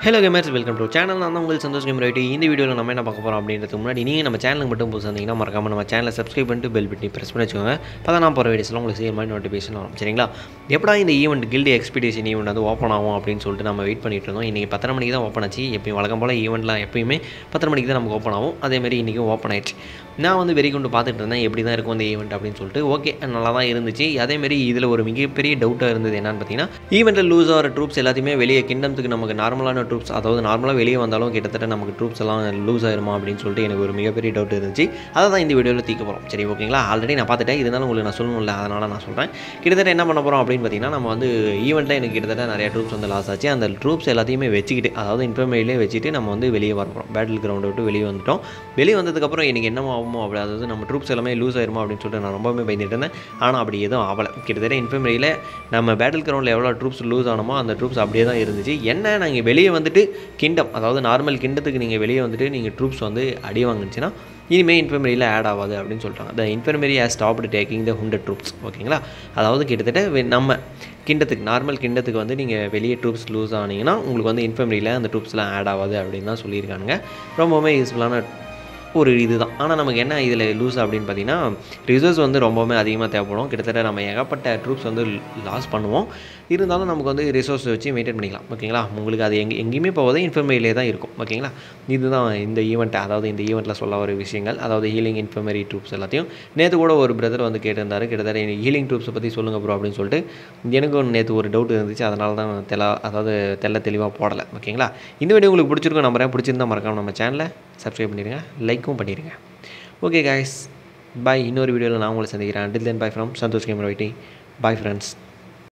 hello gamers welcome to channel நான் தான் உங்கள் சந்தோஷ் கேமர் ரைட்டு இந்த வீடியோவில் நம்ம என்ன பார்க்க போகிறோம் அப்படின்றதுக்கு முன்னாடி நீங்கள் நம்ம சேனலுக்கு மட்டும் புதுசாக இருந்தீங்கன்னா மறக்காம நம்ம சேனலை சப்ஸ்கிரைப் பண்ணிட்டு பெல் பட்டி ப்ரெஸ் பண்ணி வச்சுக்கோங்க அப்போ நான் போகிற வீடியோஸ்லாம் உங்களுக்கு சேர் மாதிரி நோட்டிஃபிகேஷன் வரும் சரிங்களா எப்படா இந்த ஈவெண்ட் கில்டி எக்ஸ்பெடிஷன் ஈவெண்ட் வந்து ஓப்பன் ஆகும் அப்படின்னு சொல்லிட்டு நம்ம வெயிட் பண்ணிட்டு இருந்தோம் இன்றைக்கி பத்தரை மணிக்கு தான் ஓப்பன் ஆச்சு எப்பயும் வழக்கம் போல் ஈவெண்ட்லாம் எப்பயுமே பத்தரை மணிக்கு தான் நமக்கு ஓப்பன் ஆகும் அதேமாதிரி இன்றைக்கும் ஓப்பன் ஆயிடுச்சு நான் வந்து வெறி கொண்டு பார்த்துட்டு இருந்தேன் எப்படி தான் இருக்கும் இந்த ஈவெண்ட் அப்படின்னு சொல்லிட்டு ஓகே நல்லா தான் இருந்துச்சு அதேமாரி இதில் ஒரு மிகப்பெரிய டவுட்டாக இருந்தது என்னன்னு பார்த்தீங்கன்னா ஈவெண்ட்டில் லூஸ் ஆகிற ட்ரூப்ஸ் எல்லாத்தையுமே வெளியே கிண்டம்த்துக்கு நமக்கு நார்மலான ட்ரூப்ஸ் அதாவது நார்மலாக வெளியே வந்தாலும் கிட்டத்தட்ட நமக்கு ட்ரூப்ஸ் எல்லாம் லூஸ் ஆயிருமா அப்படின்னு சொல்லிட்டு எனக்கு ஒரு மிகப்பெரிய டவுட் இருந்துச்சு அதை தான் இந்த வீடியோவில் தீக்க போகிறோம் சரி ஓகேங்களா ஆல்ரெடி நான் பார்த்துட்டேன் இருந்தாலும் உங்களுக்கு நான் சொல்லணும்ல அதனால் நான் சொல்கிறேன் கிட்டத்தட்ட என்ன பண்ண போகிறோம் அப்படின்னு பார்த்தீங்கன்னா நம்ம வந்து ஈவெண்ட்டில் எனக்கு கிட்டத்தட்ட நிறைய ட்ரூப்ஸ் வந்து லாஸ் ஆச்சு அந்த ட்ரூப்ஸ் எல்லாத்தையுமே வச்சுக்கிட்டு அதாவது இன்ஃபர்மேரியிலே வச்சுட்டு நம்ம வந்து வெளியே வர போகிறோம் பேட்டில் கிரவுண்டை விட்டு வெளியே வந்துட்டோம் வெளியே வந்ததுக்கப்புறம் எனக்கு என்ன ஆகுமோ அப்படி அதாவது நம்ம ட்ரூப்ஸ் எல்லாமே லூஸ் ஆயிருமா அப்படின்னு சொல்லிட்டு நான் ரொம்பவே பயந்துட்டு இருந்தேன் ஆனால் அப்படி எதுவும் ஆகலை கிட்டத்தட்ட இன்ஃபர்மரியில் நம்ம பேட்டில் கிரவுண்டில் எவ்வளோ ட்ரூப்ஸ் லூஸ் ஆனமோ அந்த ட்ரூப்ஸ் அப்படியே தான் இருந்துச்சு என்ன நாங்கள் வெளியே வந்துட்டு கிண்டம் அதாவது நார்மல் கிண்டத்துக்கு நீங்கள் வெளியே வந்துட்டு நீங்கள் ட்ரூப்ஸ் வந்து அடி வாங்குச்சுன்னா இனிமேல் இன்ஃபர்மரியில் ஆட் ஆகாது அப்படின்னு சொல்லிட்டாங்க the infirmary has stopped taking the hundred troops ஓகேங்களா அதாவது கிட்டத்தட்ட வெ- நம்ம கிண்டத்துக்கு நார்மல் கிண்டத்துக்கு வந்து நீங்கள் வெளியே ட்ரூப்ஸ் லூஸ் ஆனீங்கன்னா உங்களுக்கு வந்து இன்ஃபர்மரியில் அந்த ட்ரூப்ஸ்லாம் ஆட் ஆகாது அப்படின்னு தான் சொல்லியிருக்காங்க ரொம்பவுமே யூஸ்ஃபுல்லான ஒரு இதுதான் ஆனால் நமக்கு என்ன இதில் லூஸ் அப்படின்னு பார்த்தீங்கன்னா ரிசர்வ்ஸ் வந்து ரொம்பவுமே அதிகமாக தேவைப்படும் கிட்டத்தட்ட நம்ம ஏகப்பட்ட ட்ரூப்ஸ் வந்து லாஸ் பண்ணுவோம் இருந்தாலும் நமக்கு வந்து ரிசோர்ஸ் வச்சு மெயின்டைன் பண்ணிக்கலாம் ஓகேங்களா உங்களுக்கு அது எங்கே எங்கேயுமே போகாது இன்ஃபர்மரியிலே தான் இருக்கும் ஓகேங்களா இதுதான் இந்த ஈவெண்ட் அதாவது இந்த ஈவெண்ட்டில் சொல்ல வர விஷயங்கள் அதாவது ஹீலிங் இன்ஃபர்மரி ட்ரூப்ஸ் எல்லாத்தையும் நேற்று கூட ஒரு பிரதர் வந்து கேட்டிருந்தாரு கிட்டத்தட்ட ஹீலிங் ட்ரூப்ஸை பற்றி சொல்லுங்கள் ப்ரோ அப்படின்னு சொல்லிட்டு எனக்கும் நேற்று ஒரு டவுட் இருந்துச்சு அதனால தான் தெல அதாவது தெல்ல தெளிவாக போடலை ஓகேங்களா இந்த வீடியோ உங்களுக்கு பிடிச்சிருக்கும் நம்புறேன் பிடிச்சிருந்தா மறக்காம நம்ம சேனலை சப்ஸ்கிரைப் பண்ணிடுங்க லைக்கும் பண்ணிடுங்க ஓகே guys பாய் இன்னொரு வீடியோவில் நான் உங்களை சந்திக்கிறேன் till then bye from Santhosh camera வைட்டி பாய் ஃப்ரெண்ட்ஸ்